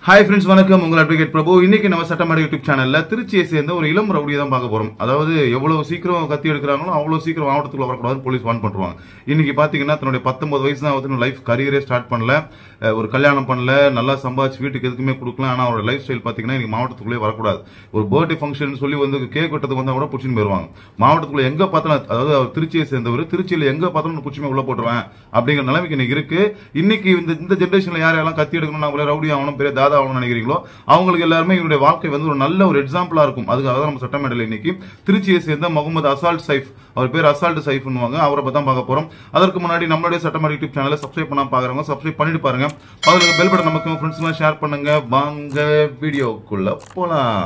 Hi friends வணக்கம் உங்கள் advocate பிரபு இன்னைக்கு நம்ம சட்டமேடை யூடியூப் சேனல்ல திருச்சியை சேர்ந்த ஒரு இளம் ரவுடியை தான் பார்க்க போறோம் அதாவது எவ்வளவு சீக்கிரம் கத்தி எடுக்கிறாங்களோ அவ்வளவு சீக்கிரம் மாவட்டத்துக்குள்ள வரக்கூடாதுன்னு போலீஸ் வான் பண்ணுவாங்க இன்னைக்கு பாத்தீங்கன்னா தன்னுடைய பத்தொன்பது வயசு தான் வந்து லைஃப் கரியரே ஸ்டார்ட் பண்ணல அஹ் ஒரு கல்யாணம் பண்ணல நல்லா சம்பாதிச்சு வீட்டுக்கு எதுக்குமே கொடுக்கலாம் ஆனா அவரோட லைஃப் ஸ்டைல் பாத்தீங்கன்னா இன்னைக்கு மாவட்டத்துக்குள்ளே வரக்கூடாது ஒரு பர்த்டே ஃபங்க்ஷன் சொல்லி வந்து கேக் வெட்டத்துக்கு வந்தா கூட புடிச்சுன்னு போயிருவாங்க மாவட்டத்துக்குள்ள எங்க பார்த்தாலும் அதாவது அவர் திருச்சியை சேர்ந்தவர் திருச்சியில எங்க பார்த்தாலும் புடிச்சுமே உள்ள போட்டுருவேன் அப்படிங்கிற நிலைமைக்கு இன்னைக்கு இருக்கு இன்னைக்கு இந்த இந்த ஜென்ரேஷன்ல யார் யாரெல்லாம் கத்தி எடுக்கணும் நம்மள ரவுடி ஆகணும் பெரிய தாதா ஆகணும்னு நினைக்கிறீங்களோ அவங்களுக்கு எல்லாருமே இவருடைய வாழ்க்கை வந்து ஒரு நல்ல ஒரு எக்ஸாம்பிளா இருக்கும் அதுக்காக தான் நம்ம சட்டமேடையில் இன்னைக்கு திருச்சியை சேர்ந்த முகமது அசால்ட் சைஃப் அவர் பேர் அசால்ட் சைஃப்னுவாங்க அவரை பத்தி தான் பார்க்க போறோம் அதற்கு முன்னாடி நம்மளுடைய சட்டமேடை யூடியூப் சேனலை சப்ஸ்கிரைப் பண்ணாம பாக்குறவங்க சப்ஸ்கிரைப் பண்ணிட்டு பாருங்க அதுல பெல் பட்டன் நமக்கு ஃப்ரெண்ட்ஸ்லாம் ஷேர் பண்ணுங்க வாங்க வீடியோக்குள்ள போலாம்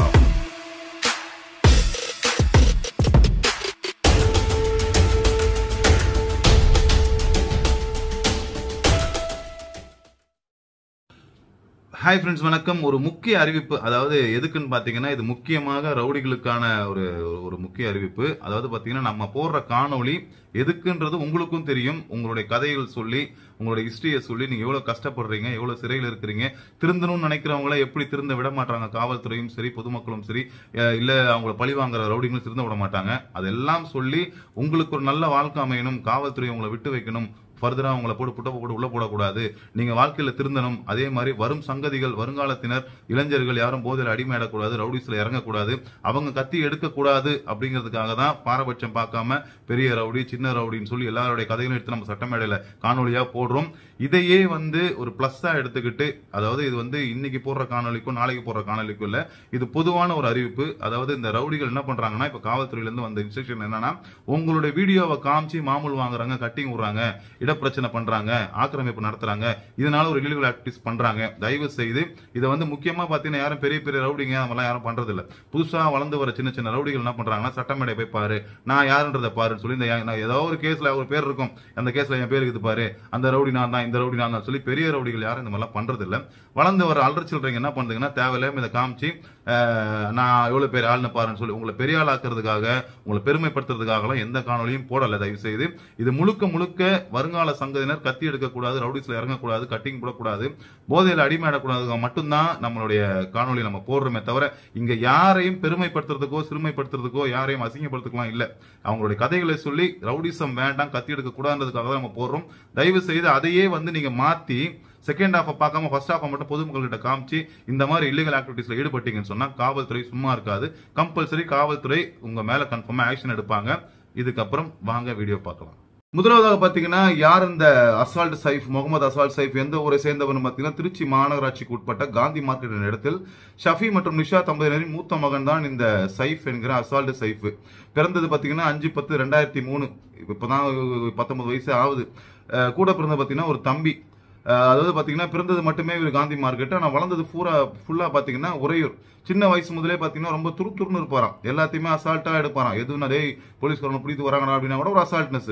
ஹாய் ஃப்ரெண்ட்ஸ் வணக்கம் ஒரு முக்கிய அறிவிப்பு அதாவது எதுக்குன்னு பார்த்தீங்கன்னா இது முக்கியமாக ரவுடிகளுக்கான ஒரு ஒரு முக்கிய அறிவிப்பு அதாவது பார்த்தீங்கன்னா நம்ம போடுற காணொளி எதுக்குன்றது உங்களுக்கும் தெரியும் உங்களுடைய கதைகள் சொல்லி உங்களுடைய ஹிஸ்டரியை சொல்லி நீங்க எவ்வளவு கஷ்டப்படுறீங்க எவ்வளவு சிறையில் இருக்கிறீங்க திருந்தணும்னு நினைக்கிறவங்கள எப்படி திருந்த விட மாட்டாங்க காவல்துறையும் சரி பொதுமக்களும் சரி அஹ் இல்ல அவங்கள பழி வாங்குற ரவுடிகளும் திருந்த விட மாட்டாங்க அதெல்லாம் சொல்லி உங்களுக்கு ஒரு நல்ல வாழ்க்கை அமையணும் காவல்துறை உங்களை விட்டு வைக்கணும் ஃபர்தரா உங்களை போட்டு புட்ட போட்டு உள்ள போடக்கூடாது நீங்க வாழ்க்கையில திருந்தணும் அதே மாதிரி வரும் சங்கதிகள் வருங்காலத்தினர் இளைஞர்கள் யாரும் போதையில் அடிமையிடக்கூடாது ரவுடிஸ்ல இறங்கக்கூடாது அவங்க கத்தி எடுக்கக்கூடாது அப்படிங்கிறதுக்காக தான் பாரபட்சம் பார்க்காம பெரிய ரவுடி சின்ன ரவுடின்னு சொல்லி எல்லாருடைய கதைகளும் எடுத்து நம்ம சட்டமேடையில காணொலியா போடுறோம் இதையே வந்து ஒரு பிளஸ்ஸா எடுத்துக்கிட்டு அதாவது இது வந்து இன்னைக்கு போடுற காணொலிக்கும் நாளைக்கு போடுற காணொலிக்கும் இல்ல இது பொதுவான ஒரு அறிவிப்பு அதாவது இந்த ரவுடிகள் என்ன பண்றாங்கன்னா இப்ப காவல்துறையில இருந்து வந்த இன்ஸ்ட்ரக்ஷன் என்னன்னா உங்களுடைய வீடியோவை காமிச்சு மாமூல் வாங்குறாங்க கட்டிங் விடுறாங்க இடப்பிரச்சனை பண்றாங்க ஆக்கிரமிப்பு நடத்துறாங்க இதனால ஒரு இல்லீகல் ஆக்டிவிட்டிஸ் பண்றாங்க தயவு செய்து இதை வந்து முக்கியமா பாத்தீங்கன்னா யாரும் பெரிய பெரிய ரவுடிங்க அவங்கலாம் யாரும் பண்றது இல்ல புதுசா வளர்ந்து வர சின்ன சின்ன ரவுடிகள் என்ன பண்றாங்கன்னா சட்டமேடை போய் பாரு நான் யாருன்றதை பாருன்னு சொல்லி இந்த நான் ஏதோ ஒரு கேஸ்ல ஒரு பேர் இருக்கும் அந்த கேஸ்ல என் பேர் இருக்குது பாரு அந்த ரவுடி நான் தான் இந்த ரவுடி நான் தான் சொல்லி பெரிய ரவுடிகள் யாரும் இந்த மாதிரிலாம் பண்றது இல்ல வளர்ந்து வர அல்ற சில்றீங்க என்ன பண்ணுதுங்கன்னா தேவையில்லாம இதை காமிச்சு அஹ், நான் எவ்வளவு பேர் ஆள்னு பாருன்னு சொல்லி உங்களை பெரிய ஆள் ஆக்குறதுக்காக உங்களை பெருமைப்படுத்துறதுக்காகலாம் எந்த காணொலியும் போடல தயவு செய்து இது முழுக்க முழுக்க வருங்கால சங்கதியினர் கத்தி எடுக்கக்கூடாது ரவுடிஸ்ல இறங்கக்கூடாது கட்டிங் போடக்கூடாது போதையில் அடிமையிடக்கூடாது மட்டும்தான் நம்மளுடைய காணொலி நம்ம போடுறோமே தவிர இங்க யாரையும் பெருமைப்படுத்துறதுக்கோ சிறுமைப்படுத்துறதுக்கோ யாரையும் அசிங்கப்படுத்துக்கலாம் இல்ல அவங்களுடைய கதைகளை சொல்லி ரவுடிசம் வேண்டாம் கத்தி எடுக்க கூடாதுன்றதுக்காக தான் நம்ம போடுறோம் தயவு செய்து அதையே வந்து நீங்க மாத்தி செகண்ட் ஹாஃபை பார்க்காம ஃபர்ஸ்ட் ஹாஃபை மட்டும் பொதுமக்கள்கிட்ட காமிச்சு இந்த மாதிரி இல்லீகல் ஆக்டிவிட்டீஸ்ல ஈடுபட்டீங்கன்னு சொன்னா காவல்துறை சும்மா இருக்காது கம்பல்சரி காவல்துறை உங்க மேல கன்ஃபார்மா ஆக்ஷன் எடுப்பாங்க இதுக்கப்புறம் வாங்க வீடியோ பார்க்கலாம் முதலாவதாக பாத்தீங்கன்னா யார் இந்த அசால்ட் சைஃப் முகமது அசால்ட் சைஃப் எந்த ஊரை சேர்ந்தவர்னு பாத்தீங்கன்னா திருச்சி மாநகராட்சிக்கு உட்பட்ட காந்தி மார்க்கெட் என்ற இடத்தில் ஷஃபி மற்றும் நிஷா தம்பதியினரின் மூத்த மகன் தான் இந்த சைஃப் என்கிற அசால்ட் சைஃப் பிறந்தது பாத்தீங்கன்னா அஞ்சு பத்து ரெண்டாயிரத்தி மூணு இப்பதான் பத்தொன்பது வயசு ஆகுது அஹ் கூட பிறந்த பாத்தீங்கன்னா ஒரு தம்பி அஹ் அதாவது பாத்தீங்கன்னா பிறந்தது மட்டுமே இவர் காந்தி மார்க்கெட் ஆனா வளர்ந்தது பூரா ஃபுல்லா பாத்தீங்கன்னா உறையூர் சின்ன வயசு முதலே பாத்தீங்கன்னா ரொம்ப துருத்துருன்னு இருப்பாராம் எல்லாத்தையுமே அசால்ட்டா எடுப்பாராம் எதுவும் டேய் போலீஸ்காரங்க பிடித்து வராங்கடா அப்படின்னா கூட ஒரு அசால்ட்னஸ்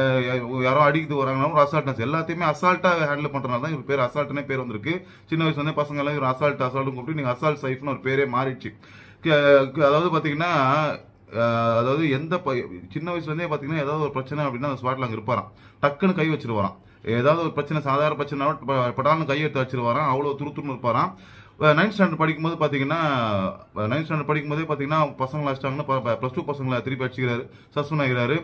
யாரோ அடிக்கிட்டு வராங்கன்னா ஒரு அசால்ட்னஸ் எல்லாத்தையுமே அசால்ட்டா ஹேண்டில் பண்றதுனால தான் இவர் பேர் அசால்ட்னே பேர் வந்திருக்கு சின்ன வயசுல இருந்தே பசங்க எல்லாம் இவர் அசால்ட் அசால்ட் கூப்பிட்டு நீங்க அசால்ட் சைஃப்னு ஒரு பேரே மாறிடுச்சு க- க- அதாவது பாத்தீங்கன்னா அஹ் அதாவது எந்த ப- சின்ன வயசுல இருந்தே பாத்தீங்கன்னா ஏதாவது ஒரு பிரச்சனை அப்படின்னா அந்த ஸ்பாட்ல அங்க இருப்பாராம் டக்குன்னு கை வச்சிருவாராம் ஏதாவது ஒரு பிரச்சனை சாதாரண பிரச்சனை படாலும் கை எடுத்து வச்சிருவாராம் அவ்வளவு துருத்துருன்னு இருப்பாராம் நைன்த் ஸ்டாண்டர்ட் படிக்கும்போது பார்த்தீங்கன்னா நைன்த் ஸ்டாண்டர்ட் படிக்கும்போதே பார்த்தீங்கன்னா பசங்களை அடிச்சிட்டாங்கன்னா ப்ளஸ் டூ பசங்களை திருப்பி அடிச்சுக்கிறாரு சஸ்பெண்ட் ஆகிறாரு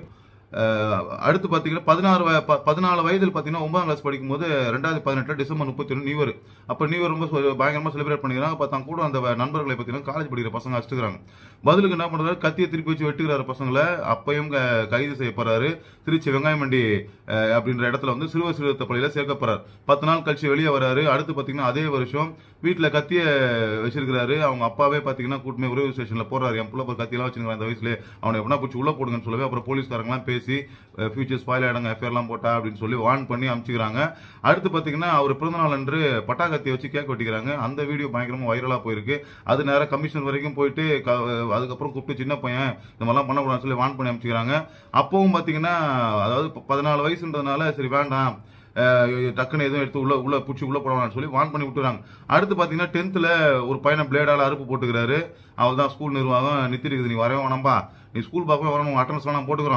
அஹ் அடுத்து பார்த்தீங்கன்னா பதினாறு வய- ப- பதினாலு வயதில் பார்த்தீங்கன்னா ஒன்பதாம் கிளாஸ் படிக்கும்போது ரெண்டாயிரத்தி பதினெட்டு டிசம்பர் முப்பத்தி ஒன்று நியூ இயர் அப்போ நியூ இயர் ரொம்ப சொ- பயங்கரமா செலிப்ரேட் பண்ணிக்கிறாங்க பார்த்தா கூட அந்த வ- நண்பர்களை பார்த்தீங்கன்னா காலேஜ் படிக்கிற பசங்க அடிச்சுக்கிறாங்க பதிலுக்கு என்ன பண்றாரு கத்தியை திருப்பி வச்சு வெட்டுகிறாரு பசங்களை அப்பையும் க- கைது செய்யப்படுறாரு திருச்சி வெங்காயமண்டி அஹ், அப்படின்ற இடத்துல வந்து சிறுவர் சிறுத்த பள்ளியில சேர்க்கப்படுறாரு பத்து நாள் கழிச்சு வெளியே வராரு அடுத்து பாத்தீங்கன்னா அதே வருஷம் வீட்டுல கத்திய வச்சிருக்கிறாரு அவங்க அப்பாவே பாத்தீங்கன்னா கூட்டுமே உறவு ஸ்டேஷன்ல போறாரு என் புள்ள கத்தியெல்லாம் வச்சிருக்கான் அந்த வயசுல அவனை எப்படின்னா பிடிச்சி உள்ள போடுங்கன்னு சொல்லவே அப்புறம் போலீஸ்காரங்களாம் பேசி ஃபியூச்சர் ஸ்பாயில் ஆயிடுங்க எஃப்ஐஆர் எல்லாம் போட்டா அப்படின்னு சொல்லி வார்ன் பண்ணி அனுப்பிச்சுக்கிறாங்க அடுத்து பாத்தீங்கன்னா அவர் பிறந்தநாள் அன்று பட்டாக்கத்தியை வச்சு கேக் வெட்டிக்கிறாங்க அந்த வீடியோ பயங்கரமா வைரலா போயிருக்கு அது நேரம் கமிஷனர் வரைக்கும் போயிட்டு க- அதுக்கப்புறம் கூப்பிட்டு சின்ன பையன் இந்த மாதிரிலாம் பண்ணக்கூடாதுன்னு சொல்லி வார்ன் பண்ணி அனுப்பிச்சுக்கிறாங்க அப்பவும் பாத்தீங்கன்னா அதாவது ப- பதினாலு வயசுன்றதுனால சரி வேண்டாம் அஹ் டக்குன்னு எதுவும் எடுத்து உள்ள உள்ள பிடிச்சி உள்ள போடலாம்னு சொல்லி வான் பண்ணி விட்டுறாங்க அடுத்து பாத்தீங்கன்னா டென்த்ல ஒரு பையனை பிளேடால அறுப்பு போட்டுக்கிறாரு அவள் தான் ஸ்கூல் நிர்வாகம் நித்திருக்குது நீ வரவே வேணாம்பா நீ ஸ்கூல் பார்க்கவே வரணும் அட்டன்ஸ் வேணாம் போட்டுக்கிறோம்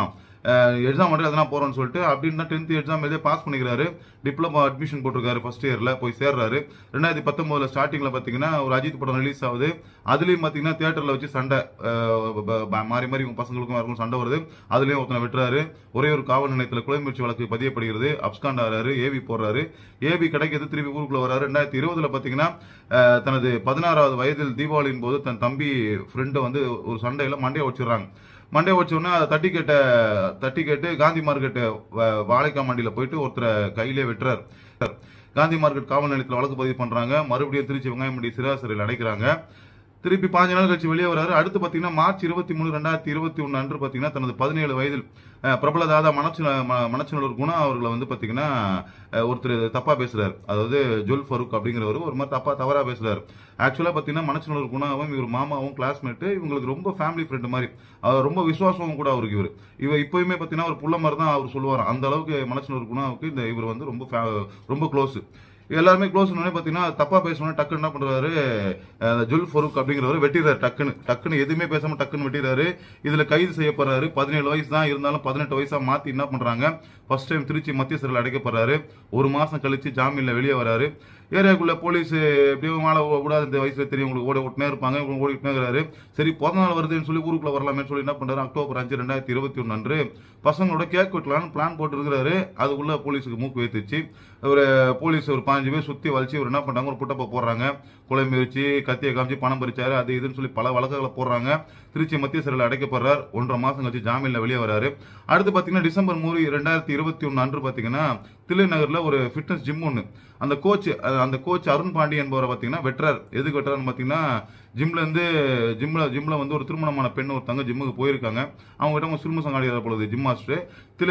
எக்ஸாம் மட்டும் எதனா போறோம்னு சொல்லிட்டு அப்படின்னு தான் டென்த் எக்ஸாம் எழுதி பாஸ் பண்ணிக்கிறாரு டிப்ளமோ அட்மிஷன் போட்டிருக்காரு ஃபர்ஸ்ட் இயர்ல போய் சேர்றாரு ரெண்டாயிரத்தி பத்தொன்பதுல ஸ்டார்டிங்ல பாத்தீங்கன்னா ஒரு அஜித் படம் ரிலீஸ் ஆகுது அதுலயும் பாத்தீங்கன்னா தியேட்டர்ல வச்சு சண்டை அஹ், ப- ப- மாறி மாறி இவங்க பசங்களுக்கும் யாருக்கும் சண்டை வருது அதுலயும் ஒருத்தனை வெட்டுறாரு ஒரே ஒரு காவல் நிலையத்துல கொலை முயற்சி வழக்கு பதியப்படுகிறது அப்ஸ்காண்ட் ஆறாரு ஏவி போடுறாரு ஏவி கிடைக்கிறது திருப்பி ஊருக்குள்ள வராரு ரெண்டாயிரத்தி இருபதுல பாத்தீங்கன்னா அஹ், தனது பதினாறாவது வயதில் தீபாவளியின் போது தன் தம்பி ஃப்ரெண்டை வந்து ஒரு சண்டையில மண்டையை வச்சிடுறாங்க மண்டே வச்ச உடனே அதை தட்டி கேட்ட தட்டி கேட்டு காந்தி மார்க்கெட் வாழைக்காய் மண்டியில போயிட்டு ஒருத்தரை கையிலே வெட்டுறாரு காந்தி மார்க்கெட் காவல் நிலையத்தில் வழக்கு பதிவு பண்றாங்க மறுபடியும் திருச்சி வெங்காயமண்டி சிறாசிரியில் அடைக்கிறாங்க திருப்பி பாஞ்சு நாள் கழிச்சு வெளியே வராரு அடுத்து பாத்தீங்கன்னா மார்ச் இருபத்தி மூணு ரெண்டாயிரத்தி இருபத்தி ஒன்று அன்று பாத்தீங்கன்னா தனது பதினேழு வயதில் அஹ், பிரபல தாதா மனச்சு மனச்சநல்லூர் குணா அவர்களை வந்து பாத்தீங்கன்னா அஹ், ஒருத்தர் தப்பா பேசுறாரு அதாவது ஜுல் ஃபருக் அப்படிங்கிறவர் ஒரு மாதிரி தப்பா தவறா பேசுறாரு ஆக்சுவலா பாத்தீங்கன்னா மனச்சநல்லூர் குணாவும் இவர் மாமாவும் கிளாஸ்மேட் இவங்களுக்கு ரொம்ப ஃபேமிலி ஃப்ரெண்ட் மாதிரி அவர் ரொம்ப விசுவாசமும் கூட அவருக்கு இவர் இவர் இப்பயுமே பாத்தீங்கன்னா ஒரு புள்ள மாதிரி தான் அவர் சொல்லுவார் அந்த அளவுக்கு மனச்சநல்லூர் குணாவுக்கு இந்த இவர் வந்து ரொம்ப fa- ரொம்ப க்ளோஸ் எல்லாருமே க்ளோஸ் பாத்தீங்கன்னா தப்பா பேசணும் டக்குன்னு என்ன பண்றாரு அஹ், ஜுல் ஃபருக் அப்படிங்கிறவர் வெட்டிடுறாரு டக்குன்னு டக்குன்னு எதுவுமே பேசாம டக்குன்னு வெட்டிடுறாரு இதுல கைது செய்யப்படுறாரு பதினேழு வயசு தான் இருந்தாலும் பதினெட்டு வயசா மாத்தி என்ன பண்றாங்க ஃபர்ஸ்ட் டைம் திருச்சி மத்திய சிறையில் அடைக்கப்படுறாரு ஒரு மாசம் கழிச்சு ஜாமீன்ல வெளியே வராரு ஏரியாக்குள்ள போலீஸ் எப்படியும் மாலை விடாத இந்த வயசுல தெரியும் உங்களுக்கு ஓடி ஓட்டுனே இருப்பாங்க இவங்க ஓடிட்டுனே இருக்கிறாரு சரி பிறந்த நாள் வருதுன்னு சொல்லி ஊருக்குள்ள வரலாமே சொல்லி என்ன பண்றாரு அக்டோபர் அஞ்சு ரெண்டாயிரத்தி இருபத்தி ஒன்று அன்று பசங்களோட கேக் வெட்டலாம்னு பிளான் போட்டு இருக்கிறாரு அதுக்குள்ள போலீஸுக்கு மூக்கு வைத்துச்சு ஒரு போலீஸ் ஒரு பாஞ்சு பேர் சுத்தி வலிச்சு இவர் என்ன பண்றாங்க ஒரு புட்டப்பை போடுறாங்க கொலை முயற்சி கத்தியை காமிச்சு பணம் பறிச்சாரு அது இதுன்னு சொல்லி பல வழக்குகளை போடுறாங்க திருச்சி மத்திய சிறையில் அடைக்கப்படுறார் ஒன்றரை மாசம் கழிச்சு ஜாமீன்ல வெளியே வராரு அடுத்து பாத்தீங்கன்னா டிசம்பர் மூணு ரெண்டாயிரத்தி இருபத்தி ஒன்று அன்று பாத்தீங்கன்னா தில்லை நகர்ல ஒரு ஃபிட்னஸ் ஜிம் ஒன்று அந்த கோச் அந்த கோச் அருண் பாண்டி என்பவரை பாத்தீங்கன்னா வெட்டுறார் எதுக்கு வெட்டுறாருன்னு பாத்தீங்கன்னா ஜிம்ல இருந்து ஜிம்ல ஜிம்ல வந்து ஒரு திருமணமான பெண் ஒருத்தவங்க ஜிம்முக்கு போயிருக்காங்க அவங்க கிட்ட அவங்க சிறும சங்காடி பொழுது ஜிம் மாஸ்டர் தில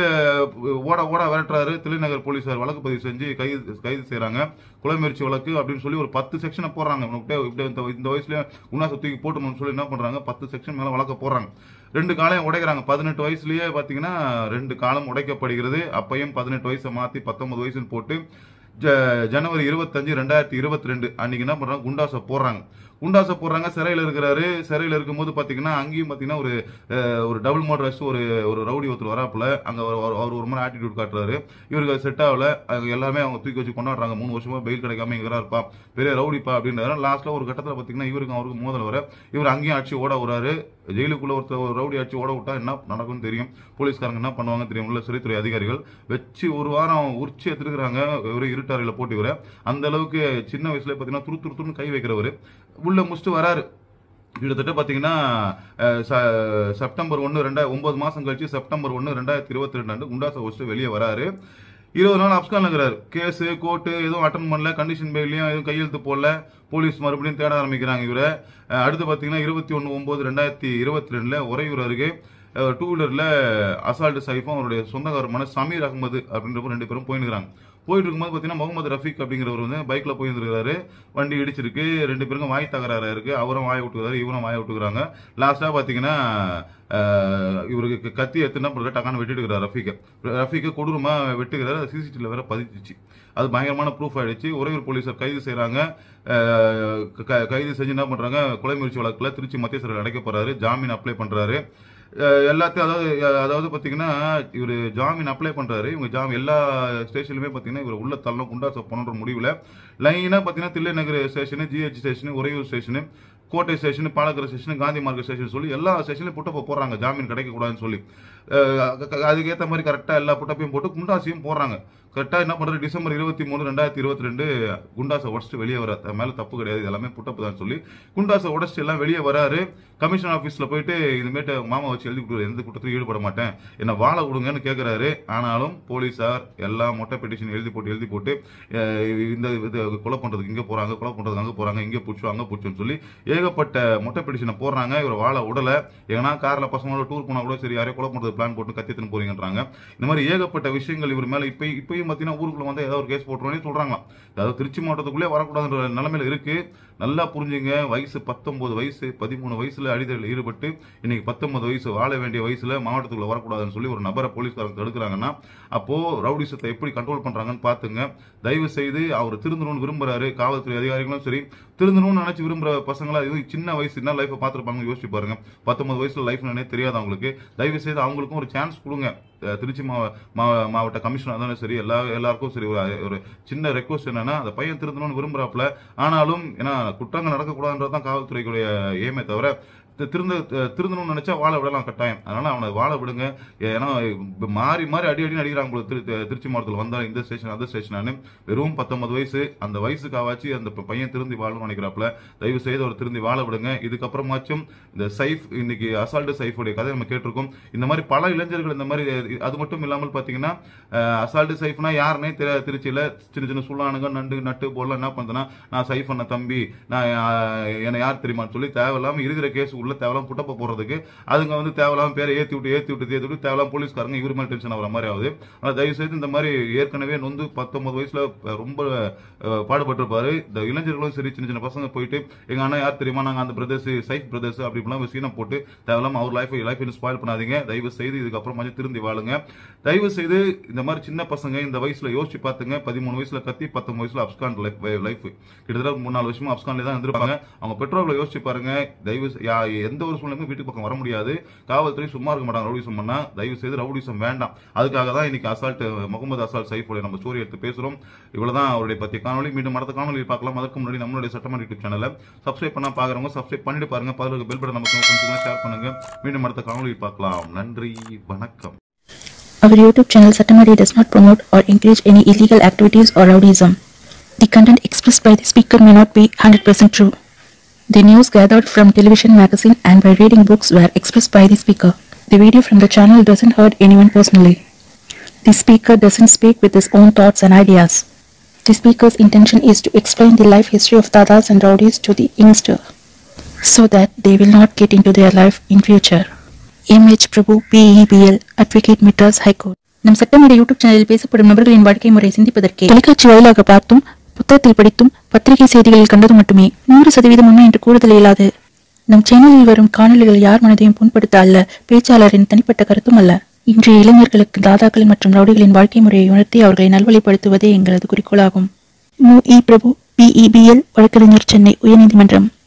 ஓட ஓட விரட்டுறாரு தில்லைநகர் போலீசார் வழக்கு பதிவு செஞ்சு கைது கைது செய்றாங்க கொலை முயற்சி வழக்கு அப்படின்னு சொல்லி ஒரு பத்து செக்ஷனை போடுறாங்க இவனுக்கு இப்படி இந்த இந்த வயசுல உண்ணா தூக்கி போட்டணும்னு சொல்லி என்ன பண்றாங்க பத்து செக்ஷன் மேல வழக்க போடுறாங்க ரெண்டு காலையும் உடைக்கிறாங்க பதினெட்டு வயசுலயே பாத்தீங்கன்னா ரெண்டு காலம் உடைக்கப்படுகிறது அப்பையும் பதினெட்டு வயசை மாத்தி பத்தொன்பது வயசுன்னு போட்டு ஜ- ஜனவரி இருபத்தஞ்சு ரெண்டாயிரத்தி இருபத்தி ரெண்டு அன்னைக்கு என்ன பண்றாங்க குண்டாசை போடுறாங்க குண்டாசை போடுறாங்க சிறையில் இருக்கிறாரு சிறையில் இருக்கும்போது பாத்தீங்கன்னா அங்கேயும் பாத்தீங்கன்னா ஒரு அஹ், ஒரு டபுள் மோட்டர் வச்சு ஒரு ஒரு ரவுடி ஒருத்தர் வராப்புல அங்க அவர் அவர் அவர் ஒரு மாதிரி ஆட்டிடியூட் காட்டுறாரு இவருக்கு செட் ஆகல அங்க எல்லாமே அவங்க தூக்கி வச்சு கொண்டாடுறாங்க மூணு வருஷமா பெயில் கிடைக்காம இங்க இருப்பா பெரிய ரவுடிப்பா அப்படின்றாரு லாஸ்ட்ல ஒரு கட்டத்துல பாத்தீங்கன்னா இவருக்கு அவருக்கு மோதல் வர இவர் அங்கேயும் அடிச்சு ஓட வராரு ஜெயிலுக்குள்ள ஒருத்தர் ஒரு ரவுடி அடிச்சு ஓட விட்டா என்ன நடக்கும்னு தெரியும் போலீஸ்காரங்க என்ன பண்ணுவாங்க தெரியும் உள்ள சிறைத்துறை அதிகாரிகள் வச்சு ஒரு வாரம் உரிச்சு எடுத்துருக்காங்க இவரு இருட்டாரையில போட்டு இவரை அந்த அளவுக்கு சின்ன வயசுல பாத்தீங்கன்னா துரு துரு துருன்னு கை வைக்கிறவரு உள்ள முடிச்சுட்டு வராரு கிட்டத்தட்ட பாத்தீங்கன்னா அஹ், ச- செப்டம்பர் ஒன்று ரெண்டா ஒன்பது மாசம் கழிச்சு செப்டம்பர் ஒன்று ரெண்டாயிரத்தி இருபத்தி ரெண்டு அன்று குண்டாசை வச்சுட்டு வெளியே வராரு இருபது நாள் அப்ஸ்கான் இருக்கிறாரு கேஸ் கோர்ட்டு எதுவும் அட்டன் பண்ணல கண்டிஷன் பெயிலையும் எதுவும் கையெழுத்து போடல போலீஸ் மறுபடியும் தேட ஆரம்பிக்கிறாங்க இவரை அஹ், அடுத்து பாத்தீங்கன்னா இருபத்தி ஒன்று ஒன்பது ரெண்டாயிரத்தி இருபத்தி ரெண்டுல உறையூர் அருகே டூ வீலர்ல அசால்ட் சைஃபும் அவருடைய சொந்தக்காரமான சமீர் அகமது அப்படின்றப்ப ரெண்டு பேரும் போயின்னு இருக்காங்க போயிட்டு இருக்கும்போது பாத்தீங்கன்னா முகமது ரஃபீக் அப்படிங்கிறவர் வந்து பைக்ல போயிருந்திருக்காரு வண்டி இடிச்சிருக்கு ரெண்டு பேருக்கும் வாய் தகராறு இருக்கு அவரும் வாய விட்டுக்கிறாரு இவரும் வாய விட்டுக்கிறாங்க லாஸ்டா பாத்தீங்கன்னா அஹ், இவருக்கு கத்தி எடுத்துனா டக்கான வெட்டிட்டுக்கிறார் ரஃபீக்க ரஃபீக்க கொடூரமா வெட்டுக்கிறாரு சிசிடிவில வேற பதிச்சிச்சு அது பயங்கரமான ப்ரூஃப் ஆயிடுச்சு உறையூர் போலீசார் கைது செய்றாங்க அஹ், க- கைது செஞ்சு என்ன பண்றாங்க கொலை முயற்சி வழக்குல திருச்சி மத்திய சிறையில் அடைக்க போறாரு ஜாமீன் அப்ளை பண்றாரு அஹ் எல்லாத்தையும் அதாவது அதாவது பாத்தீங்கன்னா இவர் ஜாமீன் அப்ளை பண்றாரு இவங்க ஜாமீன் எல்லா ஸ்டேஷன்லயுமே பாத்தீங்கன்னா இவர் உள்ள தள்ளணும் குண்டாச போனன்ற முடிவுல லைனா பாத்தீங்கன்னா Thillai Nagar station GH station Uraiyur station Kottai station Palakkarai station Gandhi market station சொல்லி எல்லா ஸ்டேஷன்லயும் புட்டப்ப போடுறாங்க ஜாமீன் கிடைக்க கூடாதுன்னு சொல்லி அஹ் க- க- அதுக்கேத்த மாதிரி கரெக்டா எல்லா புட்டப்பையும் போட்டு குண்டாசியும் போடுறாங்க கரெக்டா என்ன பண்றது டிசம்பர் இருபத்தி மூணு ரெண்டாயிரத்தி இருபத்தி ரெண்டு குண்டாசை உடச்சிட்டு வெளியே வர அது மேல தப்பு கிடையாது இது எல்லாமே புட்டப்பு தான் சொல்லி குண்டாசை உடச்சிட்டு எல்லாம் வெளியே வராரு கமிஷன் ஆபீஸ்ல போயிட்டு இதுமேட்டு மாமா வச்சு எழுதி கொடுக்குறாரு எந்த குற்றத்திலும் ஈடுபட மாட்டேன் என்ன வாழ விடுங்கன்னு கேக்குறாரு ஆனாலும் போலீசார் எல்லா மொட்டை பெட்டிஷன் எழுதி போட்டு எழுதி போட்டு அஹ் இந்த இது கொலை பண்றதுக்கு இங்க போறாங்க கொலை பண்றதுக்கு அங்க போறாங்க இங்க புடிச்சு அங்க புடிச்சுன்னு சொல்லி ஏகப்பட்ட மொட்டை பெட்டிஷனை போடுறாங்க இவர் வாழ விடல ஏன்னா கார்ல பசங்களோட டூர் போனா கூட சரி யாரையும் கொலை பண்றது பிளான் போட்டு கத்தியத்துன்னு போறீங்கன்றாங்க இந்த மாதிரி ஏகப்பட்ட விஷயங்கள் இவர் மேல இப்ப இப்பயும் பாத்தீங்கன்னா ஊருக்குள்ள வந்து ஏதாவது ஒரு கேஸ் போட்டுருவோம்னு சொல்றாங்க அதாவது திருச்சி மாவட்டத்துக்குள்ளே வரக்கூடாதுன்ற நிலைமையில இருக்கு நல்லா புரிஞ்சுங்க வயசு பத்தொன்பது வயசு பதிமூணு வயசுல அடிதலில் ஈடுபட்டு இன்னைக்கு பத்தொன்பது வயசு வாழ வேண்டிய வயசுல மாவட்டத்துக்குள்ள வரக்கூடாதுன்னு சொல்லி ஒரு நபரை போலீஸ்காரங்க தடுக்கிறாங்கன்னா அப்போ ரவுடிசத்தை எப்படி கண்ட்ரோல் பண்றாங்கன்னு பாத்துங்க தயவு செய்து அவர் திருந்தணும்னு விரும்புறாரு காவல்துறை அதிகாரிகளும் சரி திருந்தணும்னு நினைச்சு விரும்புற பசங்களா இது சின்ன வயசு என்ன லைஃப்பை பார்த்துருப்பாங்க யோசிச்சு பாருங்க பத்தொன்பது வயசுல லைஃப் என்னன்னே தெரியாது அவங்களுக்கு தயவு செய்து அவங்களுக்கும் ஒரு சான்ஸ் கொடுங்க அஹ் திருச்சி மாவ மாவ- மாவட்ட கமிஷனர் தானே சரி எல்லா எல்லாருக்கும் சரி ஒரு ஒரு சின்ன ரெக்வஸ்ட் என்னன்னா அந்த பையன் திருந்தணும்னு விரும்புறாப்புல ஆனாலும் ஏன்னா குற்றங்கள் நடக்கக்கூடாதுன்றது தான் காவல்துறைக்குடைய ஏமே தவிர தி- திருந்த தி- திருந்தணும்னு நினைச்சா வாழ விடலாம் கட்டாயம் அதனால அவனை வாழ விடுங்க ஏன்னா இப்ப மாறி மாறி அடி அடி அடிக்கிறாங்க போல திரு தி- திருச்சி மாவட்டத்தில் வந்தா இந்த ஸ்டேஷன் அந்த ஸ்டேஷன் வெறும் பத்தொன்பது வயசு அந்த வயசுக்காவாச்சு அந்த ப- பையன் திருந்தி வாழணும்னு நினைக்கிறாப்புல தயவு செய்து அவர் திருந்தி வாழ விடுங்க இதுக்கப்புறமாச்சும் இந்த சைஃப் இன்னைக்கு அசால்ட் சைஃபுடைய கதை நம்ம கேட்டிருக்கோம் இந்த மாதிரி பல இளைஞர்கள் இந்த மாதிரி அஹ், அது மட்டும் இல்லாமல் பாத்தீங்கன்னா அசால்ட் சைஃப்னா யாருன்னே தெரிய திருச்சியில சின்ன சின்ன சுள்ளானுங்க நண்டு நட்டு போல என்ன பண்ணுதுன்னா நான் சைஃப் பண்ண தம்பி நான் அஹ், என்னை யார் தெரியுமான்னு சொல்லி தேவையில்லாம இருக்கிற கேஸ் உள்ள தேவையில்லாம புட்டப்ப போறதுக்கு அதுங்க வந்து தேவையில்லாம பேரை ஏத்தி விட்டு ஏத்தி விட்டு ஏத்தி விட்டு தேவையில்லாம போலீஸ்காரங்க இவர் மேல டென்ஷன் ஆகிற மாதிரி ஆகுது ஆனா தயவு செய்து இந்த மாதிரி ஏற்கனவே நொந்து பத்தொன்பது வயசுல அஹ், ரொம்ப அஹ், பாடுபட்டிருப்பாரு இந்த இளைஞர்களும் சரி சின்ன சின்ன பசங்க போயிட்டு எங்க அண்ணா யார் தெரியுமா நாங்க அந்த பிரதர்ஸ் சைஃப் பிரதர்ஸ் அப்படி இப்படிலாம் சீனம் போட்டு தேவையில்லாம அவர் லைஃப் லைஃப் ஸ்பாயில் பண்ணாதீங்க தயவு செய்து இதுக்கப்புறம் கொஞ்சம் திருந்தி வாழுங்க தயவு செய்து இந்த மாதிரி சின்ன பசங்க இந்த வயசுல யோசிச்சு பாத்துங்க பதிமூணு வயசுல கத்தி பத்தொன்பது வயசுல அப்ஸ்கான் லைஃப் லைஃப் கிட்டத்தட்ட மூணு நாலு வருஷமா அப்ஸ்கான்ல தான் இருந்திருப்பாங்க அவங்க பெற்றோர்களை யோசிச்சு பாருங்க தயவு செ- யா- எந்த ஒரு சூழ்நிலையும் வீட்டுக்கு பக்கம் வர முடியாது காவல்துறை சும்மா இருக்க மாட்டாங்க ரவுடிசம் பண்ணா தயவு செய்து ரவுடிசம் வேண்டாம் அதுக்காக தான் இன்னைக்கு அசால்ட் முகமது அசால்ட் சைஃபோட நம்ம ஸ்டோரி எடுத்து பேசுறோம் இவ்வளவுதான் அவருடைய பத்தி காணொலி மீண்டும் அடுத்த காணொலி பார்க்கலாம் அதற்கு முன்னாடி நம்மளுடைய சட்டமன்ற யூடியூப் சேனலை சப்ஸ்கிரைப் பண்ணா பாக்குறவங்க சப்ஸ்கிரைப் பண்ணிட்டு பாருங்க பதிலுக்கு பெல் பட்டன் நமக்கு கொஞ்சம் ஷேர் பண்ணுங்க மீண்டும் அடுத்த காணொலி பார்க்கலாம் நன்றி வணக்கம் Our YouTube channel Satamari does not promote or encourage any illegal activities or rowdyism. The content expressed by the speaker may not be 100% true. The news gathered from television, magazine, and by reading books were expressed by the speaker. The video from the channel doesn't hurt anyone personally. The speaker doesn't speak with his own thoughts and ideas. The speaker's intention is to explain the life history of dadas and rowdies to the youngster so that they will not get into their life in future. MH Prabhu BEPL advocate Madras high court நம் சட்டமேடை YouTube சேனலில் பேசப்படும் நபர்களின் வாழ்க்கை முறை சிந்திப்பதற்கே தொலைக்காட்சி வாயிலாக பார்த்தும் புத்தகத்தில் படித்தும் பத்திரிகை செய்திகளில் கண்டது மட்டுமே நூறு சதவீதம் உண்மை என்று கூறுதல் இயலாது நம் சேனலில் வரும் காணொளிகள் யார் மனதையும் புண்படுத்த அல்ல பேச்சாளரின் தனிப்பட்ட கருத்தும் அல்ல இன்றைய இளைஞர்களுக்கு தாதாக்கள் மற்றும் ரவுடிகளின் வாழ்க்கை முறையை உணர்த்தி அவர்களை நல்வழிப்படுத்துவதே எங்களது குறிக்கோளாகும் மு இ பிரபு பிஇபிஎல் வழக்கறிஞர் சென்னை உயர்நீதிமன்றம்